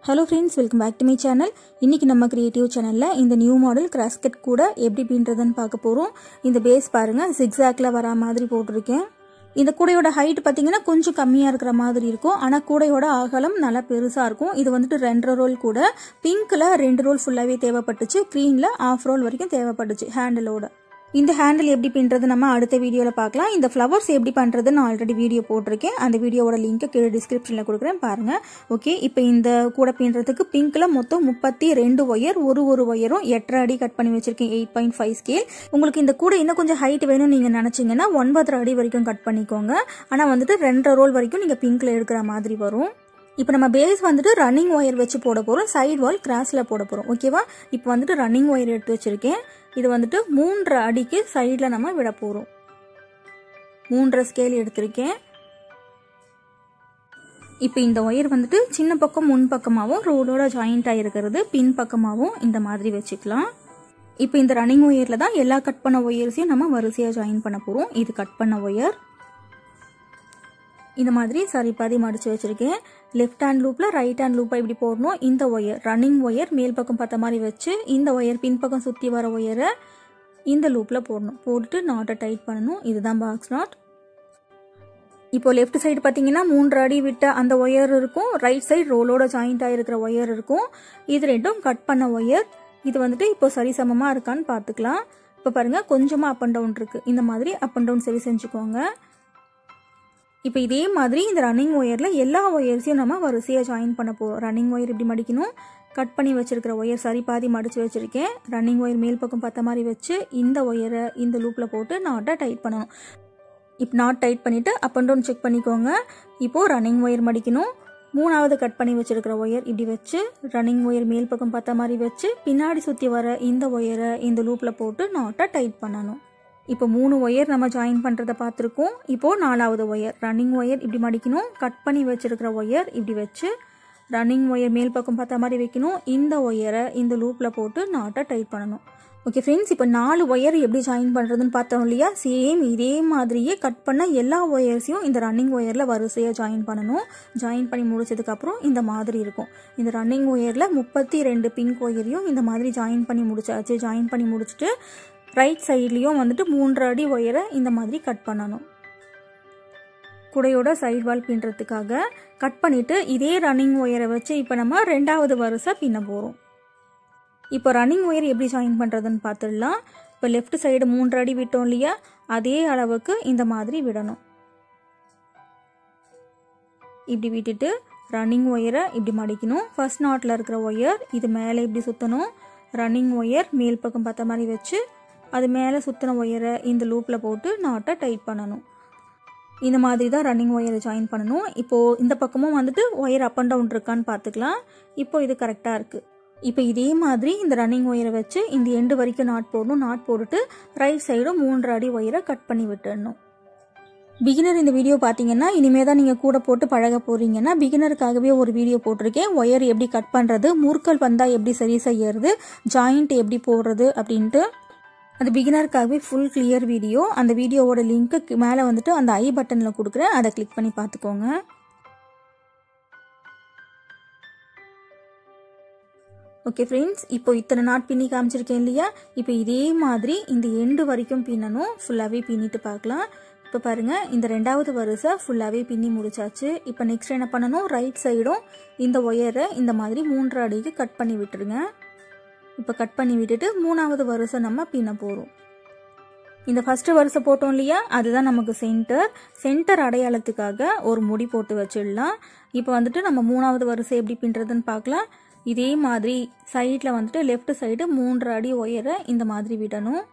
hello friends welcome back to my channel இன்றைக்கி நம்ம creative சேனலில் இந்த நியூ மாடல் கிராஸ்கட் கூட எப்படி பின்றதுன்னு பார்க்க போகிறோம் இந்த பேஸ் பாருங்கள் சிக்ஸாக்ல வரா மாதிரி போட்டிருக்கேன் இந்த கூடையோட ஹைட் பார்த்தீங்கன்னா கொஞ்சம் கம்மியாக இருக்கிற மாதிரி இருக்கும் ஆனால் கூடையோட அகலம் நல்லா பெருசாக இருக்கும் இது வந்துட்டு ரெண்டரை ரோல் கூட பிங்க்கில் ரெண்டு ரோல் ஃபுல்லாகவே தேவைப்பட்டுச்சு க்ரீனில் ஆஃப் ரோல் வரைக்கும் தேவைப்பட்டுச்சு ஹேண்டிலோட இந்த ஹேண்டில் எப்படி பின்றது நம்ம அடுத்த வீடியோவில் பார்க்கலாம் இந்த ஃப்ளவர்ஸ் எப்படி பண்ணுறது நான் ஆல்ரெடி வீடியோ போட்டிருக்கேன் அந்த வீடியோவோட லிங்க்கை கீழே டிஸ்கிரிப்ஷனில் கொடுக்குறேன் பாருங்கள் ஓகே இப்போ இந்த கூடை பின்னுறதுக்கு பிங்க்கில் மொத்தம் முப்பத்தி ரெண்டு ஒயர் ஒரு ஒரு ஒயரும் எட்டரை அடி கட் பண்ணி வச்சிருக்கேன் எயிட் பாயிண்ட் ஃபைவ் ஸ்கேல் உங்களுக்கு இந்த கூடை இன்னும் கொஞ்சம் ஹைட் வேணும்னு நீங்கள் நினச்சிங்கன்னா ஒன்பதரை அடி வரைக்கும் கட் பண்ணிக்கோங்க ஆனால் வந்துட்டு ரெண்டரை ரோல் வரைக்கும் நீங்கள் பிங்க்கில் எடுக்கிற மாதிரி வரும் இப்போ நம்ம பேஸ் வந்துட்டு ரன்னிங் ஒயர் வச்சு போட போகிறோம் சைடு வால் கிராஸில் போட போகிறோம் ஓகேவா இப்போ வந்துட்டு ரன்னிங் ஒயர் எடுத்து வச்சுருக்கேன் இது வந்துட்டு மூன்றரை அடிக்கு சைடில் நம்ம விட போகிறோம் மூன்றரை ஸ்கேல் எடுத்திருக்கேன் இப்போ இந்த ஒயர் வந்துட்டு சின்ன பக்கம் முன் பக்கமாகவும் ரோடோட ஜாயிண்ட் ஆகிருக்கிறது பின் பக்கமாகவும் இந்த மாதிரி வச்சுக்கலாம் இப்போ இந்த ரன்னிங் ஒயரில் தான் எல்லா கட் பண்ண ஒயர்ஸையும் நம்ம வரிசையாக ஜாயின் பண்ண போகிறோம் இது கட் பண்ண ஒயர் இந்த மாதிரி சரி பாதி மடிச்சு வச்சிருக்கேன் லெஃப்ட் ஹேண்ட் லூப்பில் ரைட் ஹேண்ட் லூப்பை இப்படி போடணும் இந்த ஒயர் ரன்னிங் ஒயர் மேல் பக்கம் பார்த்த மாதிரி வச்சு இந்த ஒயர் பின்பக்கம் சுற்றி வர ஒயரை இந்த லூப்பில் போடணும் போட்டுட்டு நாட்டை டைட் பண்ணணும் இதுதான் பாக்ஸ் நாட் இப்போ லெஃப்ட் சைடு பார்த்தீங்கன்னா மூன்று அடி விட்ட அந்த ஒயர் இருக்கும் ரைட் சைடு ரோலோட ஜாயிண்ட் ஆகிருக்கிற ஒயர் இருக்கும் இது ரெண்டும் கட் பண்ண ஒயர் இது வந்துட்டு இப்போ சரிசமமாக இருக்கான்னு பார்த்துக்கலாம் இப்போ பாருங்கள் கொஞ்சமாக அப் அண்ட் டவுன் இருக்குது இந்த மாதிரி அப் அண்ட் டவுன் சரி செஞ்சுக்கோங்க இப்போ இதே மாதிரி இந்த ரன்னிங் ஒயரில் எல்லா ஒயர்ஸையும் நம்ம வரிசையாக ஜாயின் பண்ண போகிறோம் ரன்னிங் ஒயர் இப்படி மடிக்கணும் கட் பண்ணி வச்சிருக்கிற ஒயர் சரி பாதி மடித்து வச்சுருக்கேன் ரன்னிங் ஒயர் மேல் பக்கம் பார்த்த மாதிரி வச்சு இந்த ஒயரை இந்த லூப்பில் போட்டு நாட்டை டைட் பண்ணணும் இப்போ நாட் டைட் பண்ணிவிட்டு அப் அண்ட் டவுன் செக் பண்ணிக்கோங்க இப்போது ரன்னிங் ஒயர் மடிக்கணும் மூணாவது கட் பண்ணி வச்சிருக்கிற ஒயர் இப்படி வச்சு ரன்னிங் ஒயர் மேல் பக்கம் பார்த்த மாதிரி வச்சு பின்னாடி சுற்றி வர இந்த ஒயரை இந்த லூப்பில் போட்டு நாட்டை டைட் பண்ணணும் இப்போ மூணு ஒயர் நம்ம ஜாயின் பண்ணுறதை பார்த்துருக்கோம் இப்போது நாலாவது ஒயர் ரன்னிங் ஒயர் இப்படி மடிக்கணும் கட் பண்ணி வச்சிருக்கிற ஒயர் இப்படி வச்சு ரன்னிங் ஒயர் மேல் பக்கம் பார்த்த மாதிரி வைக்கணும் இந்த ஒயரை இந்த லூப்பில் போட்டு நாட்டை டைட் பண்ணணும் ஓகே ஃப்ரெண்ட்ஸ் இப்போ நாலு ஒயர் எப்படி ஜாயின் பண்ணுறதுன்னு பார்த்தோம் இல்லையா சேம் இதே மாதிரியே கட் பண்ண எல்லா ஒயர்ஸையும் இந்த ரன்னிங் ஒயரில் வரிசையாக ஜாயின் பண்ணணும் ஜாயின் பண்ணி முடிச்சதுக்கப்புறம் இந்த மாதிரி இருக்கும் இந்த ரன்னிங் ஒயரில் முப்பத்தி ரெண்டு பிங்க் ஒயரையும் இந்த மாதிரி ஜாயின் பண்ணி முடிச்சாச்சு ஜாயின் பண்ணி முடிச்சுட்டு ரைட் சைட்லேயும் வந்துட்டு மூன்று அடி ஒயரை இந்த மாதிரி கட் பண்ணணும் குடையோட சைடு வால் பின்னுறதுக்காக கட் பண்ணிவிட்டு இதே ரன்னிங் ஒயரை வச்சு இப்போ நம்ம ரெண்டாவது வரிசை பின்ன போகிறோம் இப்போ ரன்னிங் ஒயர் எப்படி ஜாயின் பண்ணுறதுன்னு பார்த்துடலாம் இப்போ லெஃப்ட் சைடு மூன்று அடி விட்டோம் இல்லையா அதே அளவுக்கு இந்த மாதிரி விடணும் இப்படி விட்டுட்டு ரன்னிங் ஒயரை இப்படி மடிக்கணும் ஃபர்ஸ்ட் நாட்டில் இருக்கிற ஒயர் இது மேலே இப்படி சுற்றணும் ரன்னிங் ஒயர் மேல் பக்கம் பார்த்த மாதிரி வச்சு அது மேலே சுற்றின ஒயரை இந்த லூப்பில் போட்டு நாட்டை டைட் பண்ணணும் இந்த மாதிரி தான் ரன்னிங் ஒயரை ஜாயின் பண்ணணும் இப்போது இந்த பக்கமும் வந்துட்டு ஒயர் அப் அண்ட் டவுன் இருக்கான்னு பார்த்துக்கலாம் இப்போ இது கரெக்டாக இருக்குது இப்போ இதே மாதிரி இந்த ரன்னிங் ஒயரை வச்சு இந்த எண்டு வரைக்கும் நாட் போடணும் நாட் போட்டுட்டு ரைட் சைடும் மூன்று அடி ஒயரை கட் பண்ணி விட்டுடணும் பிகினர் இந்த வீடியோ பார்த்தீங்கன்னா இனிமேல் தான் நீங்கள் கூட போட்டு பழக போகிறீங்கன்னா பிகினருக்காகவே ஒரு வீடியோ போட்டிருக்கேன் ஒயர் எப்படி கட் பண்ணுறது முறுக்கல் வந்தால் எப்படி சரி செய்யறது ஜாயிண்ட் எப்படி போடுறது அப்படின்ட்டு அது பிகினருக்காகவே ஃபுல் கிளியர் வீடியோ அந்த வீடியோவோட லிங்க்கு மேலே வந்துட்டு அந்த ஐ பட்டனில் கொடுக்குறேன் அதை கிளிக் பண்ணி பார்த்துக்கோங்க ஓகே ஃப்ரெண்ட்ஸ் இப்போ இத்தனை நாட் பின்னி காமிச்சிருக்கேன் இல்லையா இப்போ இதே மாதிரி இந்த எண்டு வரைக்கும் பின்னணும் ஃபுல்லாகவே பின்னிட்டு பார்க்கலாம் இப்போ பாருங்கள் இந்த ரெண்டாவது வரிசை ஃபுல்லாகவே பின்னி முடிச்சாச்சு இப்போ நெக்ஸ்ட் என்ன பண்ணணும் ரைட் சைடும் இந்த ஒயரை இந்த மாதிரி மூன்று அடிக்கு கட் பண்ணி விட்டுருங்க இப்போ கட் பண்ணி விட்டுட்டு மூணாவது வரிசை நம்ம பின்ன போகிறோம் இந்த ஃபஸ்ட்டு வரிசை போட்டோம் இல்லையா அதுதான் நமக்கு சென்டர் சென்டர் அடையாளத்துக்காக ஒரு முடி போட்டு வச்சிடலாம் இப்போ வந்துட்டு நம்ம மூணாவது வரிசை எப்படி பின்னுறதுன்னு பார்க்கலாம் இதே மாதிரி சைடில் வந்துட்டு லெஃப்ட் சைடு மூன்று அடி ஒயரை இந்த மாதிரி விடணும்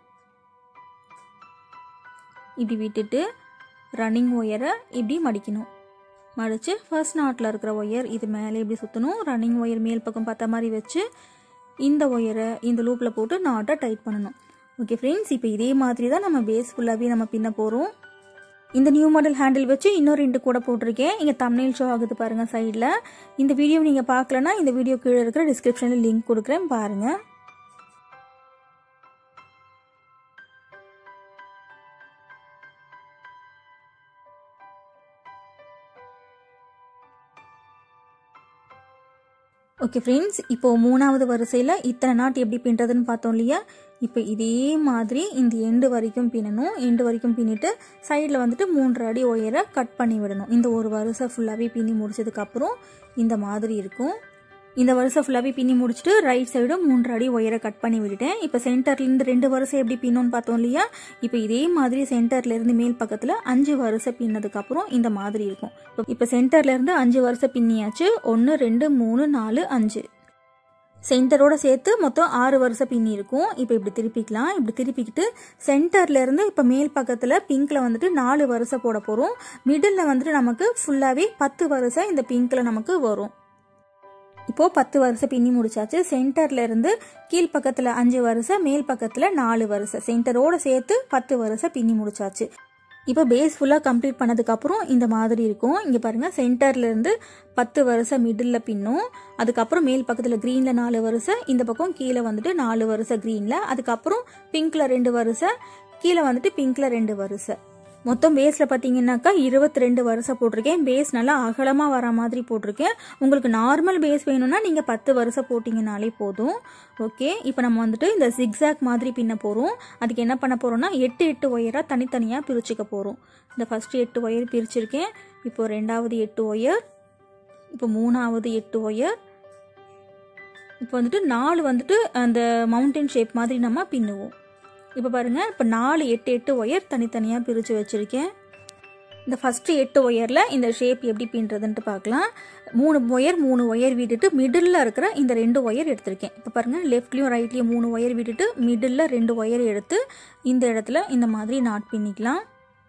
இப்படி விட்டுட்டு ரன்னிங் ஒயரை இப்படி மடிக்கணும் மடித்து ஃபர்ஸ்ட் நாட்டில் இருக்கிற ஒயர் இது மேலே இப்படி சுற்றணும் ரன்னிங் ஒயர் மேல் பக்கம் பார்த்த மாதிரி வச்சு இந்த ஒயரை இந்த லூப்பில் போட்டு நாட்டை டைட் பண்ணணும் ஓகே ஃப்ரெண்ட்ஸ் இப்போ இதே மாதிரி தான் நம்ம பேஸ் ஃபுல்லாகவே நம்ம பின்ன போகிறோம் இந்த நியூ மாடல் ஹேண்டில் வச்சு இன்னும் ரெண்டு கூட போட்டிருக்கேன் இங்கே தமிழ் ஷோ ஆகுது பாருங்கள் சைடில் இந்த வீடியோ நீங்கள் பார்க்கலன்னா இந்த வீடியோ கீழே இருக்கிற டிஸ்கிரிப்ஷனில் லிங்க் கொடுக்குறேன் பாருங்கள் ஓகே ஃப்ரெண்ட்ஸ் இப்போ மூணாவது வரிசையில் இத்தனை நாட் எப்படி பின்னுறதுன்னு பார்த்தோம் இல்லையா இப்போ இதே மாதிரி இந்த எண்டு வரைக்கும் பின்னணும் எண்டு வரைக்கும் பின்னிட்டு சைடில் வந்துட்டு மூன்று அடி ஒயரை கட் பண்ணி விடணும் இந்த ஒரு வரிசை ஃபுல்லாகவே பின்னி முடிச்சதுக்கப்புறம் இந்த மாதிரி இருக்கும் இந்த வருஷம் ஃபுல்லாகவே பின்னி முடிச்சுட்டு ரைட் சைடும் மூன்று அடி ஒயரை கட் பண்ணி விட்டுட்டேன் இப்போ சென்டர்லேருந்து ரெண்டு வருஷம் எப்படி பின்னோன்னு பார்த்தோம் இல்லையா இப்போ இதே மாதிரி சென்டர்லேருந்து மேல் பக்கத்தில் அஞ்சு வருஷம் பின்னதுக்கப்புறம் இந்த மாதிரி இருக்கும் இப்போ சென்டர்லேருந்து அஞ்சு வருஷம் பின்னியாச்சு ஒன்று ரெண்டு மூணு நாலு அஞ்சு சென்டரோட சேர்த்து மொத்தம் ஆறு வருஷம் பின்னி இருக்கும் இப்போ இப்படி திருப்பிக்கலாம் இப்படி திருப்பிக்கிட்டு சென்டர்ல இருந்து இப்போ மேல் பக்கத்தில் பிங்க்ல வந்துட்டு நாலு வருஷம் போட போகிறோம் மிடில் வந்துட்டு நமக்கு ஃபுல்லாகவே பத்து வருஷம் இந்த பிங்க்ல நமக்கு வரும் இப்போது பத்து வருஷம் பின்னி முடிச்சாச்சு சென்டர்ல இருந்து கீழ் பக்கத்தில் அஞ்சு வருஷம் மேல் பக்கத்தில் நாலு வருஷம் சென்டரோட சேர்த்து பத்து வருஷம் பின்னி முடிச்சாச்சு இப்போ பேஸ் ஃபுல்லாக கம்ப்ளீட் பண்ணதுக்கப்புறம் இந்த மாதிரி இருக்கும் இங்கே பாருங்கள் சென்டர்லேருந்து பத்து வருஷம் மிடில் பின்னும் அதுக்கப்புறம் மேல் பக்கத்தில் க்ரீனில் நாலு வருஷம் இந்த பக்கம் கீழே வந்துட்டு நாலு வருஷம் க்ரீனில் அதுக்கப்புறம் பிங்க்கில் ரெண்டு வருஷம் கீழே வந்துட்டு பிங்க்கில் ரெண்டு வருஷம் மொத்தம் பேஸில் பார்த்தீங்கன்னாக்கா இருபத்தி ரெண்டு வருஷம் போட்டிருக்கேன் பேஸ் நல்லா அகலமாக வர மாதிரி போட்டிருக்கேன் உங்களுக்கு நார்மல் பேஸ் வேணும்னா நீங்கள் பத்து வருஷம் போட்டிங்கனாலே போதும் ஓகே இப்போ நம்ம வந்துட்டு இந்த ஜிக்ஸாக் மாதிரி பின்ன போகிறோம் அதுக்கு என்ன பண்ண போகிறோம்னா எட்டு எட்டு ஒயராக தனித்தனியாக பிரிச்சுக்க போகிறோம் இந்த ஃபஸ்ட்டு எட்டு ஒயர் பிரிச்சிருக்கேன் இப்போ ரெண்டாவது எட்டு ஒயர் இப்போ மூணாவது எட்டு ஒயர் இப்போ வந்துட்டு நாலு வந்துட்டு அந்த மவுண்டன் ஷேப் மாதிரி நம்ம பின்னுவோம் இப்போ பாருங்கள் இப்போ நாலு எட்டு எட்டு ஒயர் தனித்தனியாக பிரித்து வச்சுருக்கேன் இந்த ஃபஸ்ட்டு எட்டு ஒயரில் இந்த ஷேப் எப்படி பின்னுறதுன்ட்டு பார்க்கலாம் மூணு ஒயர் மூணு ஒயர் விட்டுட்டு மிடில் இருக்கிற இந்த ரெண்டு ஒயர் எடுத்திருக்கேன் இப்போ பாருங்கள் லெஃப்ட்லேயும் ரைட்லேயும் மூணு ஒயர் விட்டுட்டு மிடில் ரெண்டு ஒயர் எடுத்து இந்த இடத்துல இந்த மாதிரி நாட் பின்னிக்கலாம்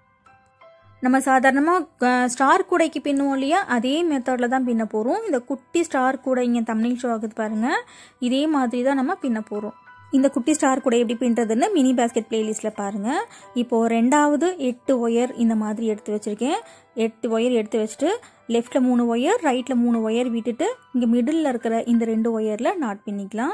நம்ம சாதாரணமாக ஸ்டார் கூடைக்கு பின்னுவோம் இல்லையா அதே மெத்தடில் தான் பின்ன போகிறோம் இந்த குட்டி ஸ்டார் கூடை இங்கே தமிழ் ஷோ ஆகுது பாருங்கள் இதே மாதிரி தான் நம்ம பின்ன போகிறோம் இந்த குட்டி ஸ்டார் கூட எப்படி பின்னுறதுன்னு மினி பேஸ்கெட் பிளேலிஸ்ட்டில் பாருங்கள் இப்போது ரெண்டாவது எட்டு ஒயர் இந்த மாதிரி எடுத்து வச்சுருக்கேன் எட்டு ஒயர் எடுத்து வச்சுட்டு லெஃப்ட்டில் மூணு ஒயர் ரைட்டில் மூணு ஒயர் விட்டுட்டு இங்கே மிடில் இருக்கிற இந்த ரெண்டு ஒயரில் நாட் பின்னிக்கலாம்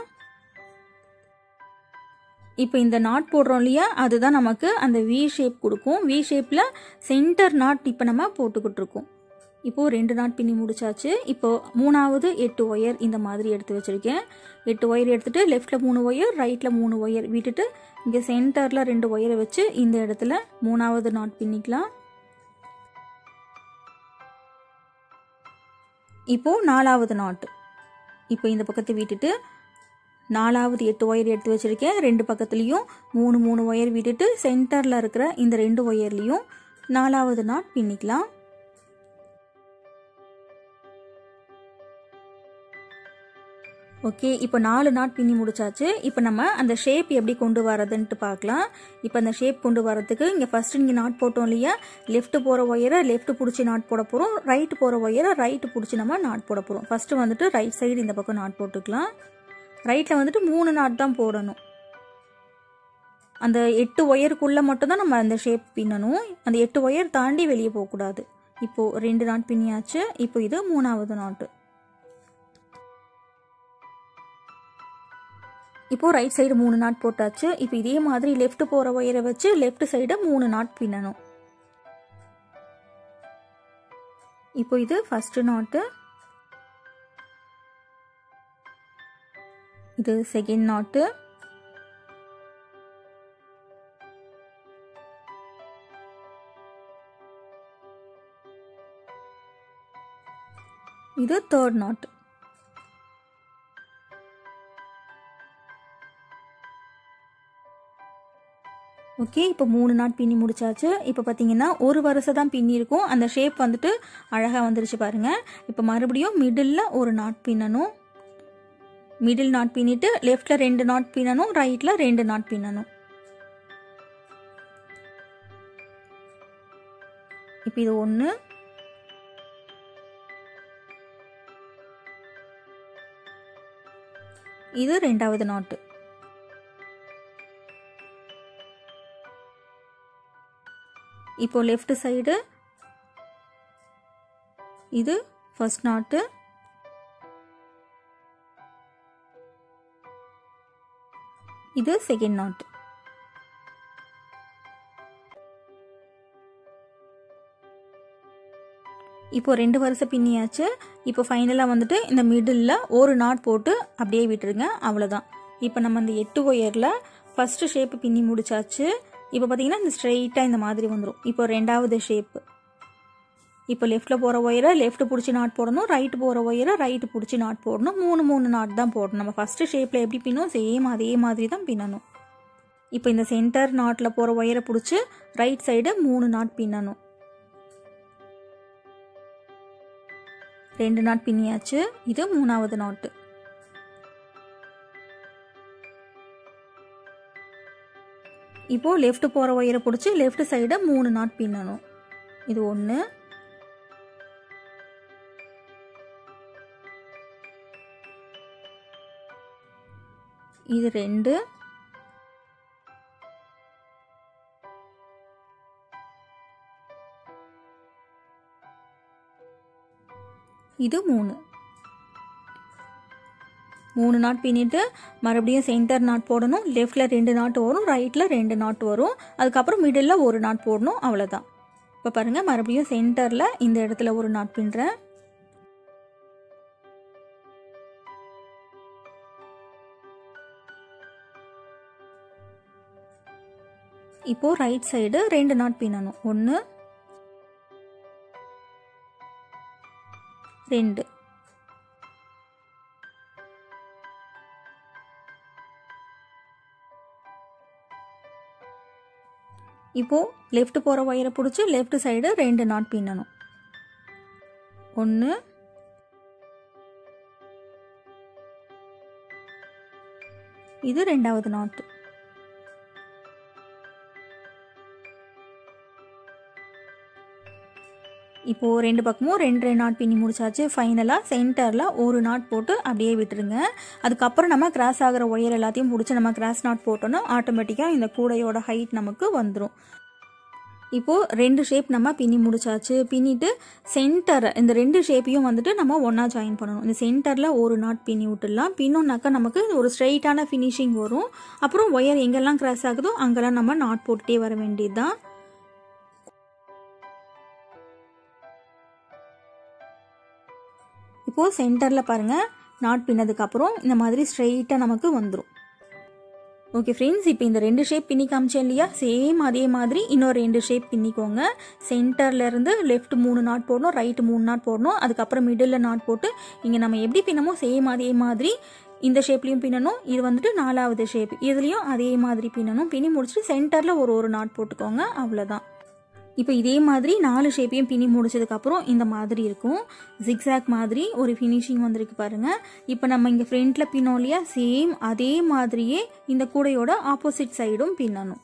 இப்போ இந்த நாட் போடுறோம் இல்லையா அதுதான் நமக்கு அந்த வி ஷேப் கொடுக்கும் வி ஷேப்பில் சென்டர் நாட் இப்போ நம்ம போட்டுக்கிட்டு இருக்கோம் இப்போது ரெண்டு நாட் பின்னி முடிச்சாச்சு இப்போது மூணாவது எட்டு ஒயர் இந்த மாதிரி எடுத்து வச்சுருக்கேன் எட்டு ஒயர் எடுத்துகிட்டு லெஃப்ட்டில் மூணு ஒயர் ரைட்டில் மூணு ஒயர் விட்டுட்டு இங்கே சென்டரில் ரெண்டு ஒயரை வச்சு இந்த இடத்துல மூணாவது நாட் பின்னிக்கலாம் இப்போது நாலாவது நாட்டு இப்போ இந்த பக்கத்தை விட்டுட்டு நாலாவது எட்டு ஒயர் எடுத்து வச்சுருக்கேன் ரெண்டு பக்கத்துலேயும் மூணு மூணு ஒயர் விட்டுட்டு சென்டரில் இருக்கிற இந்த ரெண்டு ஒயர்லேயும் நாலாவது நாட் பின்னிக்கலாம் ஓகே இப்போ நாலு நாட் பின்னி முடிச்சாச்சு இப்போ நம்ம அந்த ஷேப் எப்படி கொண்டு வரதுன்ட்டு பார்க்கலாம் இப்போ அந்த ஷேப் கொண்டு வரதுக்கு இங்கே ஃபஸ்ட்டு நீங்கள் நாட் போட்டோம் இல்லையா லெஃப்ட் போகிற ஒயரை லெஃப்ட் பிடிச்சி நாட் போட போகிறோம் ரைட் போகிற ஒயரை ரைட்டு பிடிச்சி நம்ம நாட் போட போகிறோம் ஃபஸ்ட்டு வந்துட்டு ரைட் சைடு இந்த பக்கம் நாட் போட்டுக்கலாம் ரைட்டில் வந்துட்டு மூணு நாட் தான் போடணும் அந்த எட்டு ஒயருக்குள்ளே மட்டும்தான் நம்ம அந்த ஷேப் பின்னணும் அந்த எட்டு ஒயர் தாண்டி வெளியே போகக்கூடாது இப்போது ரெண்டு நாட் பின்னியாச்சு இப்போ இது மூணாவது நாட்டு இப்போ ரைட் சைடு மூணு நாட் போட்டாச்சு இப்போ இதே மாதிரி லெஃப்ட் போகிற ஒயரை வச்சு லெஃப்ட் சைடு மூணு நாட் பின்னணும் இப்போ இது ஃபர்ஸ்ட் நாட்டு இது செகண்ட் நாட்டு இது தேர்ட் நாட் ஓகே இப்போ மூணு நாட் பின்னி முடிச்சாச்சு இப்போ பார்த்தீங்கன்னா ஒரு வருஷம் தான் பின்னி இருக்கும் அந்த ஷேப் வந்துட்டு அழகாக வந்துருச்சு பாருங்கள் இப்போ மறுபடியும் மிடில் ஒரு நாட் பின்னணும் மிடில் நாட் பின்னிட்டு லெஃப்டில் ரெண்டு நாட் பின்னணும் ரைட்டில் ரெண்டு நாட் பின்னணும் இப்போ இது ஒன்று இது ரெண்டாவது நாட்டு இப்போ லெஃப்ட் சைடு இது ஃபர்ஸ்ட் நாட்டு இது செகண்ட் நாட் இப்போ ரெண்டு வருஷம் பின்னியாச்சு இப்போ ஃபைனலாக வந்துட்டு இந்த மிடில் ஒரு நாட் போட்டு அப்படியே விட்டுருங்க அவ்வளோதான் இப்போ நம்ம இந்த எட்டு ஒயரில் ஃபஸ்ட்டு ஷேப்பு பின்னி முடிச்சாச்சு இப்போ பார்த்தீங்கன்னா இந்த ஸ்ட்ரெயிட்டாக இந்த மாதிரி வந்துடும் இப்போ ரெண்டாவது ஷேப்பு இப்போ லெஃப்ட்டில் போகிற ஒயரை லெஃப்ட் பிடிச்சி நாட் போடணும் ரைட்டு போகிற ஒயரை ரைட்டு பிடிச்சி நாட் போடணும் மூணு மூணு நாட் தான் போடணும் நம்ம ஃபஸ்ட்டு ஷேப்பில் எப்படி பின்னோம் சேம் அதே மாதிரி தான் பின்னணும் இப்போ இந்த சென்டர் நாட்டில் போகிற ஒயரை பிடிச்சி ரைட் சைடு மூணு நாட் பின்னணும் ரெண்டு நாட் பின்னியாச்சு இது மூணாவது நாட்டு இப்போ லெஃப்ட் போகிற ஒயரை பிடிச்சி லெஃப்ட் சைடு மூணு நாட் பின்னணும் இது ஒன்று இது ரெண்டு இது மூணு மூணு நாட் பின்னிட்டு மறுபடியும் சென்டர் நாட் போடணும் லெஃப்டில் ரெண்டு நாட் வரும் ரைட்டில் ரெண்டு நாட் வரும் அதுக்கப்புறம் மிடில் ஒரு நாட் போடணும் அவ்வளோதான் இப்போ பாருங்கள் மறுபடியும் சென்டரில் இந்த இடத்துல ஒரு நாட் பின்னுறேன் இப்போ ரைட் சைடு ரெண்டு நாட் பின்னணும் ஒன்று ரெண்டு இப்போ லெஃப்ட் போகிற ஒயரை பிடிச்சி லெஃப்ட் சைடு ரெண்டு நாட் பின்னணும் ஒன்று இது ரெண்டாவது நாட்டு இப்போது ரெண்டு பக்கமும் ரெண்டு ரெண்டு நாட் பின்னி முடிச்சாச்சு ஃபைனலாக சென்டரில் ஒரு நாட் போட்டு அப்படியே விட்டுருங்க அதுக்கப்புறம் நம்ம கிராஸ் ஆகிற ஒயர் எல்லாத்தையும் பிடிச்சி நம்ம கிராஸ் நாட் போட்டோன்னா ஆட்டோமேட்டிக்காக இந்த கூடையோட ஹைட் நமக்கு வந்துடும் இப்போது ரெண்டு ஷேப் நம்ம பின்னி முடிச்சாச்சு பின்னிட்டு சென்டர் இந்த ரெண்டு ஷேப்பையும் வந்துட்டு நம்ம ஒன்றா ஜாயின் பண்ணணும் இந்த சென்டரில் ஒரு நாட் பின்னி விட்டுடலாம் பின்னோன்னாக்கா நமக்கு ஒரு ஸ்ட்ரைட்டான ஃபினிஷிங் வரும் அப்புறம் ஒயர் எங்கெல்லாம் கிராஸ் ஆகுதோ அங்கெல்லாம் நம்ம நாட் போட்டுகிட்டே வர வேண்டியது தான் இப்போது சென்டரில் பாருங்கள் நாட் பின்னதுக்கப்புறம் இந்த மாதிரி ஸ்ட்ரெயிட்டாக நமக்கு வந்துடும் ஓகே ஃப்ரெண்ட்ஸ் இப்போ இந்த ரெண்டு ஷேப் பின்னி காமிச்சேன் இல்லையா சேம் அதே மாதிரி இன்னொரு ரெண்டு ஷேப் பின்னிக்கோங்க சென்டர்லேருந்து லெஃப்ட் மூணு நாட் போடணும் ரைட்டு மூணு நாட் போடணும் அதுக்கப்புறம் மிடில் நாட் போட்டு இங்கே நம்ம எப்படி பின்னமோ சேம் அதே மாதிரி இந்த ஷேப்லேயும் பின்னணும் இது வந்துட்டு நாலாவது ஷேப் இதுலேயும் அதே மாதிரி பின்னணும் பின்னி முடிச்சுட்டு சென்டரில் ஒரு ஒரு நாட் போட்டுக்கோங்க அவ்வளோதான் இப்போ இதே மாதிரி நாலு ஷேப்பையும் பின்னி முடிச்சதுக்கப்புறம் இந்த மாதிரி இருக்கும் ஜிக்ஸாக் மாதிரி ஒரு ஃபினிஷிங் வந்திருக்கு பாருங்கள் இப்போ நம்ம இங்கே ஃப்ரண்ட்டில் பின்னோம் இல்லையா சேம் அதே மாதிரியே இந்த கூடையோட ஆப்போசிட் சைடும் பின்னணும்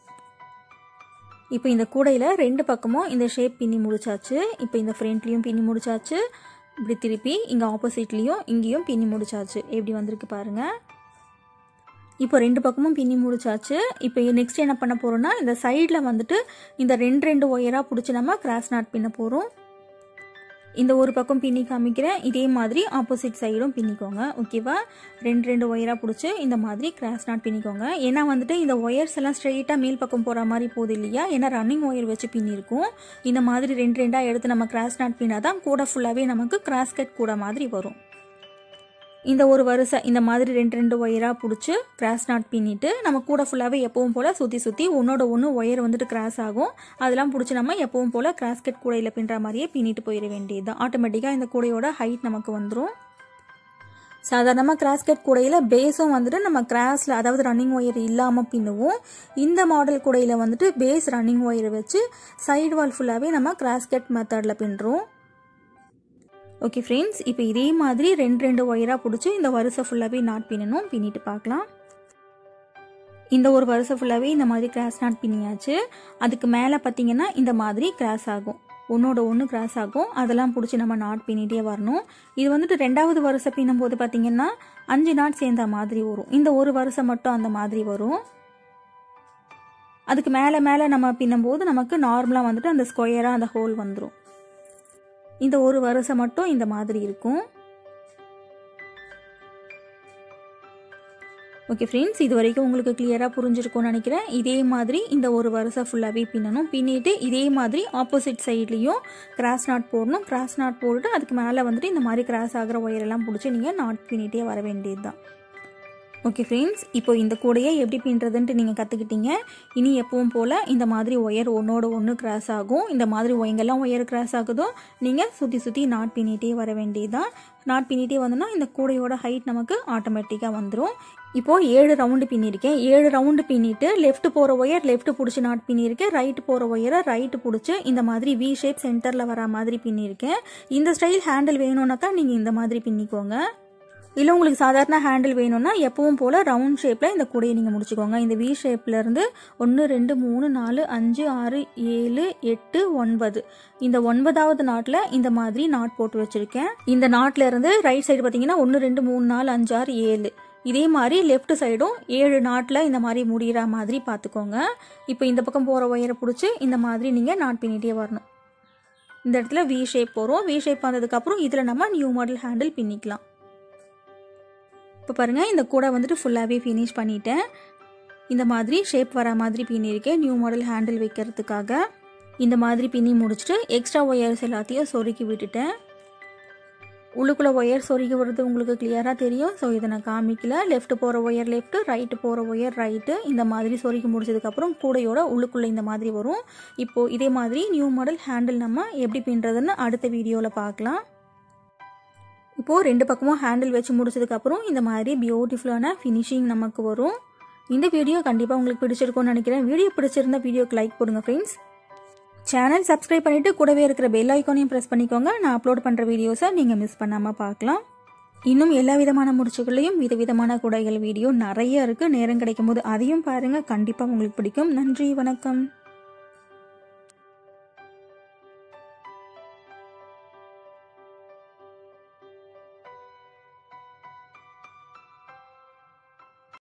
இப்போ இந்த கூடையில் ரெண்டு பக்கமும் இந்த ஷேப் பின்னி முடிச்சாச்சு இப்போ இந்த ஃப்ரண்ட்லேயும் பின்னி முடிச்சாச்சு இப்படி திருப்பி இங்கே ஆப்போசிட்லேயும் இங்கேயும் பின்னி முடிச்சாச்சு எப்படி வந்திருக்கு பாருங்கள் இப்போ ரெண்டு பக்கமும் பின்னி முடிச்சாச்சு இப்போ நெக்ஸ்ட் என்ன பண்ண போகிறோம்னா இந்த சைடில் வந்துட்டு இந்த ரெண்டு ரெண்டு ஒயராக பிடிச்சி நம்ம கிராஸ் நாட் பின்ன போகிறோம் இந்த ஒரு பக்கம் பின்னி காமிக்கிறேன் இதே மாதிரி ஆப்போசிட் சைடும் பின்னிக்கோங்க ஓகேவா ரெண்டு ரெண்டு ஒயராக பிடிச்சி இந்த மாதிரி கிராஸ் நாட் பின்னிக்கோங்க ஏன்னா வந்துட்டு இந்த ஒயர்ஸ் எல்லாம் ஸ்ட்ரெயிட்டாக மேல் பக்கம் போகிற மாதிரி போகுது இல்லையா ஏன்னா ரன்னிங் ஒயர் வச்சு பின்னிருக்கும் இந்த மாதிரி ரெண்டு ரெண்டாக எடுத்து நம்ம கிராஸ் நாட் பின்னாதான் கூட ஃபுல்லாகவே நமக்கு கிராஸ் கட் கூட மாதிரி வரும் இந்த ஒரு வரிசை இந்த மாதிரி ரெண்டு ரெண்டு ஒயராக பிடிச்சி கிராஸ் நாட் பின்னிட்டு நம்ம கூட ஃபுல்லாகவே எப்பவும் போல் சுற்றி சுற்றி ஒன்னோட ஒன்று ஒயர் வந்துட்டு கிராஸ் ஆகும் அதெல்லாம் பிடிச்சி நம்ம எப்பவும் போல் கிராஸ் கட் கூடையில் பின்னுற மாதிரியே பின்னிட்டு போயிட வேண்டியது தான் ஆட்டோமேட்டிக்காக இந்த கூடையோட ஹைட் நமக்கு வந்துடும் சாதாரணமாக கிராஸ் கட் கூடையில் பேஸும் வந்துட்டு நம்ம கிராஸில் அதாவது ரன்னிங் ஒயர் இல்லாமல் பின்னுவோம் இந்த மாடல் கூடையில் வந்துட்டு பேஸ் ரன்னிங் ஒயரை வச்சு சைடு வால் ஃபுல்லாகவே நம்ம கிராஸ் கட் மெத்தடில் பின்னுறோம் ஓகே ஃப்ரெண்ட்ஸ் இப்போ இதே மாதிரி ரெண்டு ரெண்டு ஒயராக பிடிச்சி இந்த வரிசை ஃபுல்லாகவே நாட் பின்னணும் பின்னிட்டு பார்க்கலாம் இந்த ஒரு வருஷம் ஃபுல்லாகவே இந்த மாதிரி கிராஸ் நாட் பின்னியாச்சு அதுக்கு மேலே பார்த்தீங்கன்னா இந்த மாதிரி கிராஸ் ஆகும் ஒன்றோட ஒன்று கிராஸ் ஆகும் அதெல்லாம் பிடிச்சி நம்ம நாட் பின்னிட்டே வரணும் இது வந்துட்டு ரெண்டாவது வருஷம் பின்னும் போது பார்த்தீங்கன்னா அஞ்சு நாட் சேர்ந்த மாதிரி வரும் இந்த ஒரு வருஷம் மட்டும் அந்த மாதிரி வரும் அதுக்கு மேலே மேலே நம்ம பின்னும்போது நமக்கு நார்மலாக வந்துட்டு அந்த ஸ்கொயராக அந்த ஹோல் வந்துடும் இந்த ஒரு வருஷம் மட்டும் இந்த மாதிரி இருக்கும் ஓகே ஃப்ரெண்ட்ஸ் இது வரைக்கும் உங்களுக்கு கிளியராக புரிஞ்சிருக்கும்னு நினைக்கிறேன் இதே மாதிரி இந்த ஒரு வருஷம் ஃபுல்லாகவே பின்னணும் பின்னிட்டு இதே மாதிரி ஆப்போசிட் சைட்லேயும் கிராஸ் நாட் போடணும் கிராஸ் நாட் போட்டுட்டு அதுக்கு மேலே வந்துட்டு இந்த மாதிரி கிராஸ் ஆகிற ஒயரெல்லாம் பிடிச்சி நீங்கள் நாட் பின்னிட்டே வர வேண்டியது தான் ஓகே ஃப்ரெண்ட்ஸ் இப்போ இந்த கூடையை எப்படி பின்னுறதுன்ட்டு நீங்கள் கற்றுக்கிட்டீங்க இனி எப்பவும் போல் இந்த மாதிரி ஒயர் ஒன்றோட ஒன்று கிராஸ் ஆகும் இந்த மாதிரி எங்கெல்லாம் ஒயர் கிராஸ் ஆகுதோ நீங்கள் சுற்றி சுற்றி நாட் பின்னிட்டே வர வேண்டியதுதான் நாட் பின்னிட்டே வந்தோன்னா இந்த கூடையோட ஹைட் நமக்கு ஆட்டோமேட்டிக்காக வந்துடும் இப்போது ஏழு ரவுண்டு பின்னிருக்கேன் ஏழு ரவுண்டு பின்னிட்டு லெஃப்ட் போகிற ஒயர் லெஃப்ட் பிடிச்சி நாட் பின்னிருக்கேன் ரைட் போகிற ஒயரை ரைட்டு பிடிச்சி இந்த மாதிரி வி ஷேப் சென்டரில் வர மாதிரி பின்னிருக்கேன் இந்த ஸ்டைல் ஹேண்டில் வேணும்னாக்கா நீங்கள் இந்த மாதிரி பின்னிக்கோங்க இல்லை உங்களுக்கு சாதாரண ஹேண்டில் வேணும்னா எப்பவும் போல் ரவுண்ட் ஷேப்பில் இந்த கூடையை நீங்கள் முடிச்சுக்கோங்க இந்த வி ஷேப்லேருந்து ஒன்று ரெண்டு மூணு நாலு அஞ்சு ஆறு ஏழு எட்டு ஒன்பது இந்த ஒன்பதாவது நாட்டில் இந்த மாதிரி நாட் போட்டு வச்சுருக்கேன் இந்த நாட்டில் இருந்து ரைட் சைடு பார்த்தீங்கன்னா ஒன்று ரெண்டு மூணு நாலு அஞ்சு ஆறு ஏழு இதே மாதிரி லெஃப்ட் சைடும் ஏழு நாட்டில் இந்த மாதிரி முடிகிற மாதிரி பார்த்துக்கோங்க இப்போ இந்த பக்கம் போகிற ஒயரை பிடிச்சி இந்த மாதிரி நீங்கள் நாட் பின்னிட்டே வரணும் இந்த இடத்துல வி ஷேப் போகிறோம் வி ஷேப் வந்ததுக்கப்புறம் இதில் நம்ம நியூ மாடல் ஹேண்டில் பின்னிக்கலாம் இப்போ பாருங்கள் இந்த கூடை வந்துட்டு ஃபுல்லாகவே ஃபினிஷ் பண்ணிட்டேன் இந்த மாதிரி ஷேப் வர மாதிரி பின்னிருக்கேன் நியூ மாடல் ஹேண்டில் வைக்கிறதுக்காக இந்த மாதிரி பின்னி முடிச்சுட்டு எக்ஸ்ட்ரா ஒயர்ஸ் எல்லாத்தையும் சொருக்கி விட்டுட்டேன் உள்ளுக்குள்ளே ஒயர் சொருகி விடுறது உங்களுக்கு கிளியராக தெரியும் ஸோ இதை நான் காமிக்கல லெஃப்ட் போகிற ஒயர் லெஃப்ட்டு ரைட்டு போகிற ஒயர் ரைட்டு இந்த மாதிரி சொருகி முடிச்சதுக்கப்புறம் கூடையோட உள்ளுக்குள்ளே இந்த மாதிரி வரும் இப்போது இதே மாதிரி நியூ மாடல் ஹேண்டில் நம்ம எப்படி பின்னுறதுன்னு அடுத்த வீடியோவில் பார்க்கலாம் இப்போது ரெண்டு பக்கமும் ஹேண்டில் வச்சு முடிச்சதுக்கப்புறம் இந்த மாதிரி பியூட்டிஃபுல்லான ஃபினிஷிங் நமக்கு வரும் இந்த வீடியோ கண்டிப்பாக உங்களுக்கு பிடிச்சிருக்கும்னு நினைக்கிறேன் வீடியோ பிடிச்சிருந்த வீடியோக்கு லைக் போடுங்க ஃப்ரெண்ட்ஸ் சேனல் சப்ஸ்கிரைப் பண்ணிவிட்டு கூடவே இருக்கிற பெல் ஐக்கானையும் ப்ரெஸ் பண்ணிக்கோங்க நான் அப்லோட் பண்ணுற வீடியோஸை நீங்கள் மிஸ் பண்ணாமல் பார்க்கலாம் இன்னும் எல்லா விதமான முடிச்சுகளையும் விதவிதமான குடைகள் வீடியோ நிறைய இருக்குது நேரம் கிடைக்கும் போது அதையும் பாருங்கள் கண்டிப்பாக உங்களுக்கு பிடிக்கும் நன்றி வணக்கம்